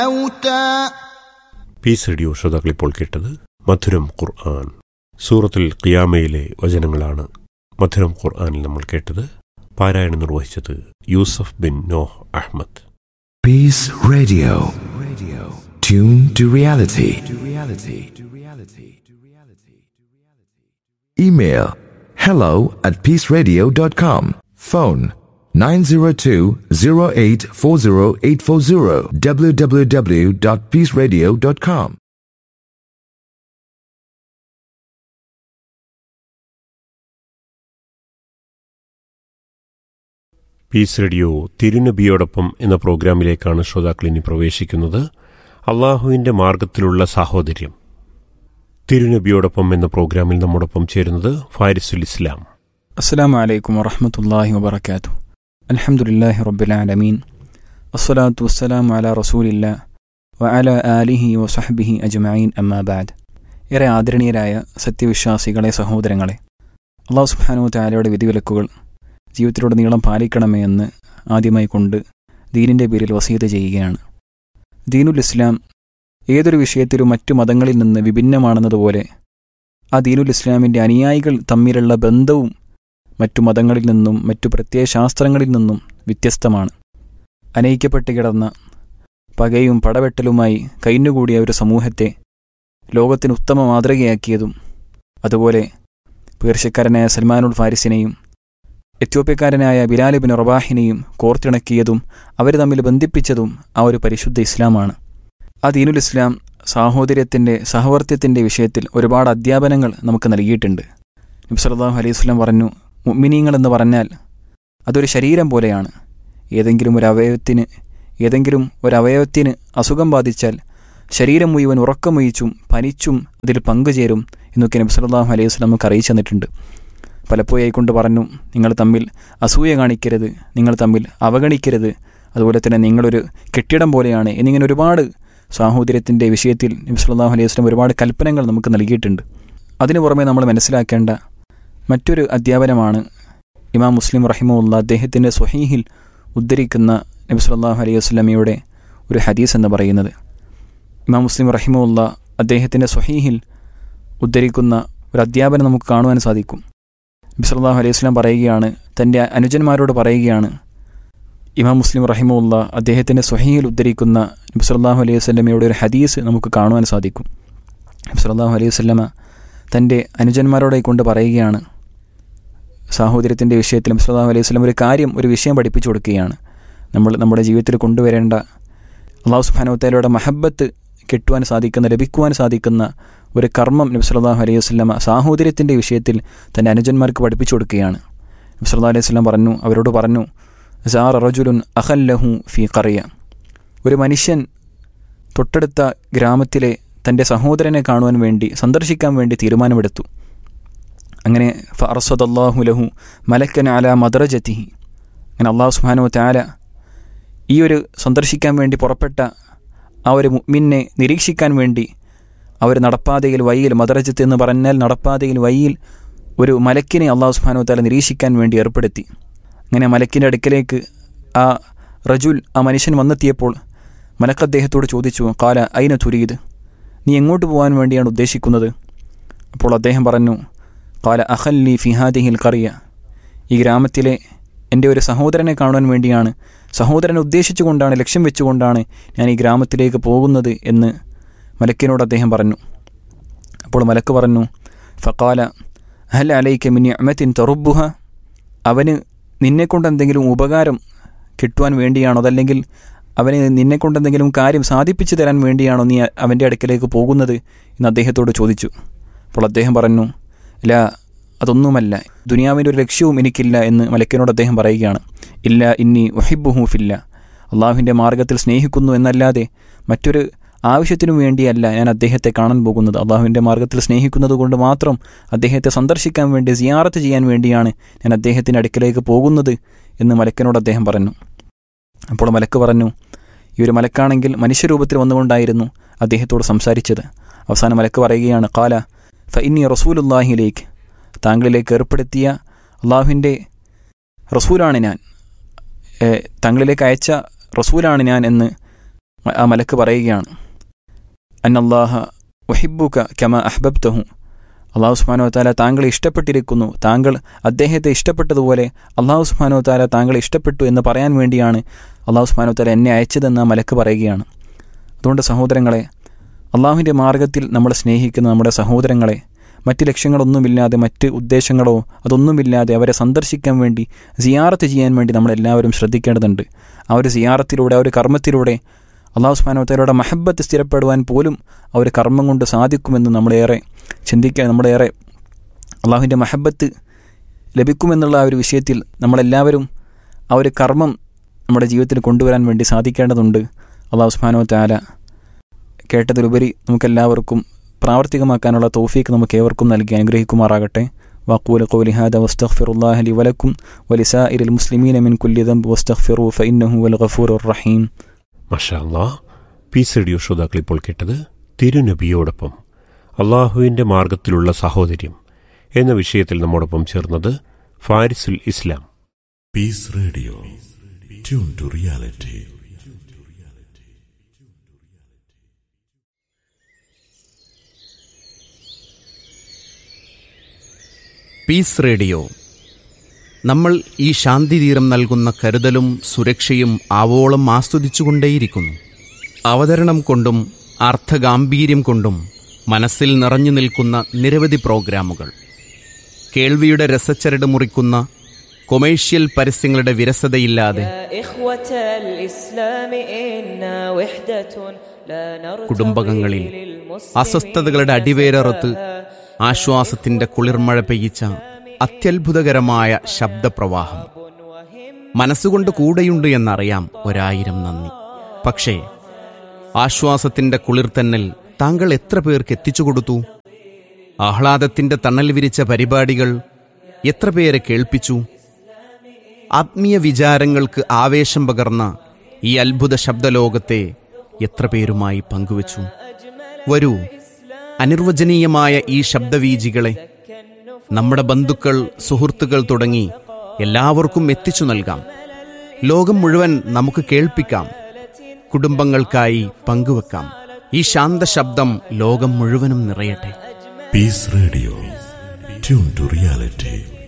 موتى piece radio ശ്രോതാക്കൾ ഇപ്പോൾ കേട്ടത് മധുരം ഖുർആൻ സൂറത്തുൽ ഖിയാമയിലെ വചനങ്ങളാണ് മധുരം ഖുർആനിൽ നമ്മൾ കേട്ടത് പാരായണം നിർവഹിച്ചത് Yusuf bin Nooh Ahmed Peace Radio. Radio. Tune to reality. To reality. To reality. To reality. Email hello at peaceradio.com. Phone 902-0840840 www.peaceradio.com. Peace radio തിരുനബിയോടൊപ്പം എന്ന പ്രോഗ്രാമിലേക്കാണ് ശ്രോതാക്കൾ ഇനി പ്രവേശിക്കുന്നത് അള്ളാഹുവിന്റെ മാർഗത്തിലുള്ള സാഹോദര്യം തിരുനബിയോടൊപ്പം എന്ന പ്രോഗ്രാമിൽ നമ്മോടൊപ്പം ചേരുന്നത് ഫാരിസുൽ ഇസ്ലാം അസ്സാം വലൈക്കും വറഹമത്തല്ലാഹി വബർക്കാത്തു അലഹമുല്ലാഹി റബ്ബുലാലമീൻ അസ്സലാത്തു വസ്സലാം അല റസൂലില്ല വ അല ആലിഹി വസഹബിഹി അജ്മഈൻ അമ്മാബാദ് ഏറെ ആദരണീയരായ സത്യവിശ്വാസികളെ സഹോദരങ്ങളെ അള്ളാഹു സുബ്ഹാനഹു താലയുടെ വിധിവിലക്കുകൾ ജീവിതത്തിലൂടെ നീളം പാലിക്കണമേ എന്ന് ആദ്യമായി കൊണ്ട് ദീനിൻ്റെ പേരിൽ വസീത ചെയ്യുകയാണ് ദീനുൽ ഇസ്ലാം ഏതൊരു വിഷയത്തിലും മറ്റു മതങ്ങളിൽ നിന്ന് വിഭിന്നമാണെന്നതുപോലെ ആ ദീനുൽ ഇസ്ലാമിൻ്റെ അനുയായികൾ തമ്മിലുള്ള ബന്ധവും മറ്റു മതങ്ങളിൽ നിന്നും മറ്റു പ്രത്യയശാസ്ത്രങ്ങളിൽ നിന്നും വ്യത്യസ്തമാണ് അനയിക്കപ്പെട്ട് കിടന്ന പകയും പടവെട്ടലുമായി കഴിഞ്ഞുകൂടിയ ഒരു സമൂഹത്തെ ലോകത്തിന് ഉത്തമ മാതൃകയാക്കിയതും അതുപോലെ പേർഷ്യക്കാരനായ സൽമാനുൽ ഫാരിസിനെയും എത്യോപ്യക്കാരനായ ബിലാൽ ബിൻ റബാഹിനെയും കോർത്തിണക്കിയതും അവർ തമ്മിൽ ബന്ധിപ്പിച്ചതും ആ ഒരു പരിശുദ്ധ ഇസ്ലാമാണ് ആ ദീനുൽ ഇസ്ലാം സാഹോദര്യത്തിൻ്റെ സഹവർത്തിയത്തിൻ്റെ വിഷയത്തിൽ ഒരുപാട് അധ്യാപനങ്ങൾ നമുക്ക് നൽകിയിട്ടുണ്ട് നബ്സല്ലാഹു അലൈഹി വസ്ലം പറഞ്ഞു മുഅ്മിനീങ്ങൾ എന്ന് പറഞ്ഞാൽ അതൊരു ശരീരം പോലെയാണ് ഏതെങ്കിലും ഒരു അവയവത്തിന് ഏതെങ്കിലും ഒരു അവയവത്തിന് അസുഖം ബാധിച്ചാൽ ശരീരം മുഴുവൻ ഉറക്കമൊഴിച്ചും പനിച്ചും അതിൽ പങ്കുചേരും എന്നൊക്കെ നബി സല്ലല്ലാഹു അലൈഹി വസല്ലം നമുക്ക് അറിയിച്ചു തന്നിട്ടുണ്ട് പലപ്പോഴായി കൊണ്ട് പറഞ്ഞു നിങ്ങൾ തമ്മിൽ അസൂയ കാണിക്കരുത് നിങ്ങൾ തമ്മിൽ അവഗണിക്കരുത് അതുപോലെ തന്നെ നിങ്ങളൊരു കെട്ടിടം പോലെയാണ് എന്നിങ്ങനെ ഒരുപാട് സാഹോദര്യത്തിൻ്റെ വിഷയത്തിൽ നബി സല്ലല്ലാഹു അലൈഹി വസല്ലം ഒരുപാട് കൽപ്പനകൾ നമുക്ക് നൽകിയിട്ടുണ്ട് അതിനു പുറമെ നമ്മൾ മനസ്സിലാക്കേണ്ട മറ്റൊരു അധ്യാപനമാണ് ഇമാം മുസ്ലിം റഹിമുള്ള അദ്ദേഹത്തിൻ്റെ സ്വഹീഹിൽ ഉദ്ധരിക്കുന്ന നബി സല്ലല്ലാഹു അലൈഹി വസല്ലമയുടെ ഒരു ഹദീസ് എന്ന് പറയുന്നത് ഇമാം മുസ്ലിം റഹിമുള്ള അദ്ദേഹത്തിൻ്റെ സ്വഹീഹിൽ ഉദ്ധരിക്കുന്ന ഒരു അധ്യാപനം നമുക്ക് കാണുവാൻ സാധിക്കും നബി സല്ലല്ലാഹു അലൈഹി വസല്ലം പറയുകയാണ് തൻ്റെ അനുജന്മാരോട് പറയുകയാണ് ഇമാം മുസ്ലിം റഹിമുള്ള അദ്ദേഹത്തിൻ്റെ സ്വഹീഹിൽ ഉദ്ധരിക്കുന്ന നബി സല്ലല്ലാഹു അലൈഹി വസല്ലമയുടെ ഒരു ഹദീസ് നമുക്ക് കാണുവാൻ സാധിക്കും നബി സല്ലല്ലാഹു അലൈഹി വസല്ലമ തൻ്റെ അനുജന്മാരോടെ കൊണ്ട് പറയുകയാണ് സാഹോദര്യത്തിൻ്റെ വിഷയത്തിൽ നബി സല്ലല്ലാഹു അലൈഹി വസല്ലം ഒരു കാര്യം ഒരു വിഷയം പഠിപ്പിച്ചു കൊടുക്കുകയാണ് നമ്മൾ നമ്മുടെ ജീവിതത്തിൽ കൊണ്ടുവരേണ്ട അള്ളാഹു സുബ്ഹാനഹു മഹബത്ത് കിട്ടുവാൻ സാധിക്കുന്ന ലഭിക്കുവാൻ സാധിക്കുന്ന ഒരു കർമ്മം നബി സല്ലല്ലാഹു അലൈഹി വസല്ലമ സാഹോദര്യത്തിൻ്റെ വിഷയത്തിൽ തൻ്റെ അനുജന്മാർക്ക് പഠിപ്പിച്ചു കൊടുക്കുകയാണ് നബി സല്ലല്ലാഹു അലൈഹി വസല്ലം പറഞ്ഞു അവരോട് പറഞ്ഞു സാർ റജുലുൻ അഹല്ലഹു ഫി ഖറിയ ഒരു മനുഷ്യൻ തൊട്ടടുത്ത ഗ്രാമത്തിലെ തൻ്റെ സഹോദരനെ കാണുവാൻ വേണ്ടി സന്ദർശിക്കാൻ വേണ്ടി തീരുമാനമെടുത്തു അങ്ങനെ ഫറസദല്ലാഹു ലഹു മലക്കൻ അല മദ്രജത്തിഹി അങ്ങനെ അള്ളാഹു സുബ്ഹാനഹു തആല ഈ ഒരു സന്ദർശിക്കാൻ വേണ്ടി പുറപ്പെട്ട ആ ഒരു മുഅ്മിനെ നിരീക്ഷിക്കാൻ വേണ്ടി അവർ നടപ്പാതയിൽ വയ്യിൽ മദ്രജത്ത് എന്ന് പറഞ്ഞാൽ നടപ്പാതയിൽ വയ്യിൽ ഒരു മലക്കിനെ അള്ളാഹു സുബ്ഹാനഹു തആല നിരീക്ഷിക്കാൻ വേണ്ടി ഏർപ്പെടുത്തി അങ്ങനെ മലക്കിൻ്റെ അടുക്കലേക്ക് ആ റജുൽ ആ മനുഷ്യൻ വന്നെത്തിയപ്പോൾ മലക്ക് അദ്ദേഹത്തോട് ചോദിച്ചു കാല അയിന തുരീത് നീ എങ്ങോട്ട് പോകാൻ വേണ്ടിയാണ് ഉദ്ദേശിക്കുന്നത് അപ്പോൾ അദ്ദേഹം പറഞ്ഞു കാല അഹല്ലി ഫിഹാദിഹിൽ കറിയ ഈ ഗ്രാമത്തിലെ എൻ്റെ ഒരു സഹോദരനെ കാണുവാൻ വേണ്ടിയാണ് സഹോദരനെ ഉദ്ദേശിച്ചുകൊണ്ടാണ് ലക്ഷ്യം വെച്ചുകൊണ്ടാണ് ഞാൻ ഈ ഗ്രാമത്തിലേക്ക് പോകുന്നത് എന്ന് മലക്കിനോട് അദ്ദേഹം പറഞ്ഞു അപ്പോൾ മലക്ക് പറഞ്ഞു ഫക്കാല ഹൽ അലൈക്ക മിനി അമത്തിൻ തറുബുഹ അവന് നിന്നെക്കൊണ്ട് എന്തെങ്കിലും ഉപകാരം കിട്ടുവാൻ വേണ്ടിയാണോ അതല്ലെങ്കിൽ അവന് നിന്നെക്കൊണ്ട് എന്തെങ്കിലും കാര്യം സാധിപ്പിച്ചു തരാൻ വേണ്ടിയാണോ നീ അവൻ്റെ അടുക്കലേക്ക് പോകുന്നത് എന്ന് അദ്ദേഹത്തോട് ചോദിച്ചു അപ്പോൾ അദ്ദേഹം പറഞ്ഞു ഇല്ല അതൊന്നുമല്ല ദുനിയാവിൻ്റെ ഒരു ലക്ഷ്യവും എനിക്കില്ല എന്ന് മലക്കിനോട് അദ്ദേഹം പറയുകയാണ് ഇല്ല ഇന്നി ഒഹിബുഹു ഫില്ല അള്ളാഹുവിൻ്റെ മാർഗത്തിൽ സ്നേഹിക്കുന്നു എന്നല്ലാതെ മറ്റൊരു ആവശ്യത്തിനു വേണ്ടിയല്ല ഞാൻ അദ്ദേഹത്തെ കാണാൻ പോകുന്നത് അള്ളാഹുവിൻ്റെ മാർഗത്തിൽ സ്നേഹിക്കുന്നത് കൊണ്ട് മാത്രം അദ്ദേഹത്തെ സന്ദർശിക്കാൻ വേണ്ടി സിയാറത്ത് ചെയ്യാൻ വേണ്ടിയാണ് ഞാൻ അദ്ദേഹത്തിൻ്റെ അടുക്കലേക്ക് പോകുന്നത് എന്ന് മലക്കിനോട് അദ്ദേഹം പറഞ്ഞു അപ്പോൾ മലക്ക് പറഞ്ഞു ഈ ഒരു മലക്കാണെങ്കിൽ മനുഷ്യരൂപത്തിൽ വന്നുകൊണ്ടായിരുന്നു അദ്ദേഹത്തോട് സംസാരിച്ചത് അവസാനം മലക്ക് പറയുകയാണ് കാല ഫ ഇന്നി റസൂലുല്ലാഹിലേക്ക് താങ്കളിലേക്ക് ഏർപ്പെടുത്തിയ അള്ളാഹുവിൻ്റെ റസൂലാണ് ഞാൻ താങ്കളിലേക്ക് അയച്ച റസൂലാണ് ഞാൻ എന്ന് ആ മലക്ക് പറയുകയാണ് അന്നല്ലാഹ വഹിബുക കമ അഹ്ബബ്തഹു അള്ളാഹു സുബാനോ താല താങ്കളെ ഇഷ്ടപ്പെട്ടിരിക്കുന്നു താങ്കൾ അദ്ദേഹത്തെ ഇഷ്ടപ്പെട്ടതുപോലെ അള്ളാഹു സുബാനോ താല താങ്കളെ ഇഷ്ടപ്പെട്ടു എന്ന് പറയാൻ വേണ്ടിയാണ് അള്ളാഹു സുബാനോ താല എന്നെ അയച്ചതെന്ന് ആ മലക്ക് പറയുകയാണ് അതുകൊണ്ട് സഹോദരങ്ങളെ അള്ളാഹുവിൻ്റെ മാർഗത്തിൽ നമ്മൾ സ്നേഹിക്കുന്ന നമ്മുടെ സഹോദരങ്ങളെ മറ്റ് ലക്ഷ്യങ്ങളൊന്നുമില്ലാതെ മറ്റ് ഉദ്ദേശങ്ങളോ അതൊന്നുമില്ലാതെ അവരെ സന്ദർശിക്കാൻ വേണ്ടി സിയാറത്ത് ചെയ്യാൻ വേണ്ടി നമ്മളെല്ലാവരും ശ്രദ്ധിക്കേണ്ടതുണ്ട് ആ ഒരു സിയാറത്തിലൂടെ ആ ഒരു കർമ്മത്തിലൂടെ അള്ളാഹു സുബാനോത്തലയുടെ മഹബത്ത് സ്ഥിരപ്പെടുവാൻ പോലും ആ ഒരു കർമ്മം കൊണ്ട് സാധിക്കുമെന്ന് നമ്മളേറെ ചിന്തിക്കാൻ നമ്മളേറെ അള്ളാഹുവിൻ്റെ മഹബത്ത് ലഭിക്കുമെന്നുള്ള ആ ഒരു വിഷയത്തിൽ നമ്മളെല്ലാവരും ആ ഒരു കർമ്മം നമ്മുടെ ജീവിതത്തിൽ കൊണ്ടുവരാൻ വേണ്ടി സാധിക്കേണ്ടതുണ്ട് അള്ളാഹു സുബാനോ താല കേട്ടതിലുപരി നമുക്കെല്ലാവർക്കും പ്രാവർത്തികമാക്കാനുള്ള തൗഫീക്ക് നമുക്ക് ഏവർക്കും നൽകി അനുഗ്രഹിക്കുമാറാകട്ടെ വാക്കൂല قولي هذا واستغفر الله لي ولكم ولسائر المسلمين من كل ذنب واستغفروه فإنه هو الغفور الرحيم മഷാല്ലാ പീസ് റേഡിയോ ശ്രോതാക്കൾ ഇപ്പോൾ കേട്ടത് തിരുനബിയോടൊപ്പം അള്ളാഹുവിൻ്റെ മാർഗത്തിലുള്ള സഹോദര്യം എന്ന വിഷയത്തിൽ നമ്മോടൊപ്പം ചേർന്നത് Farisul Islam Peace Radio. Tune to reality. Peace radio നമ്മൾ ഈ ശാന്തിതീരം നൽകുന്ന കരുതലും സുരക്ഷയും ആവോളം ആസ്വദിച്ചുകൊണ്ടേയിരിക്കുന്നു അവതരണം കൊണ്ടും അർത്ഥഗാംഭീര്യം കൊണ്ടും മനസ്സിൽ നിറഞ്ഞു നിൽക്കുന്ന നിരവധി പ്രോഗ്രാമുകൾ കേൾവിയുടെ രസച്ചരട് മുറിക്കുന്ന കൊമേഴ്ഷ്യൽ പരസ്യങ്ങളുടെ വിരസതയില്ലാതെ يا إخوة الإسلام إنا وحدة لا نرتضي കുടുംബകങ്ങളിൽ للمسلمين അസ്വസ്ഥതകളുടെ അടിവേരറുത്ത് ആശ്വാസത്തിന്റെ കുളിർമഴ പെയ്യിച്ച അത്യത്ഭുതകരമായ ശബ്ദപ്രവാഹം മനസ്സുകൊണ്ട് കൂടെയുണ്ട് എന്നറിയാം ഒരായിരം നന്ദി പക്ഷേ ആശ്വാസത്തിന്റെ കുളിർത്തന്നൽ താങ്കൾ എത്ര പേർക്ക് എത്തിച്ചു കൊടുത്തു ആഹ്ലാദത്തിന്റെ തണൽ വിരിച്ച പരിപാടികൾ എത്ര പേരെ കേൾപ്പിച്ചു ആത്മീയ വിചാരങ്ങൾക്ക് ആവേശം പകർന്ന ഈ അത്ഭുത ശബ്ദലോകത്തെ എത്ര പേരുമായി പങ്കുവച്ചു വരൂ അനിർവചനീയമായ ഈ ശബ്ദവീജികളെ നമ്മുടെ ബന്ധുക്കൾ സുഹൃത്തുക്കൾ തുടങ്ങി എല്ലാവർക്കും എത്തിച്ചു നൽകാം ലോകം മുഴുവൻ നമുക്ക് കേൾപ്പിക്കാം കുടുംബങ്ങൾക്കായി പങ്കുവെക്കാം ഈ ശാന്ത ശബ്ദം ലോകം മുഴുവനും നിറയട്ടെ Peace Radio. Tune to reality.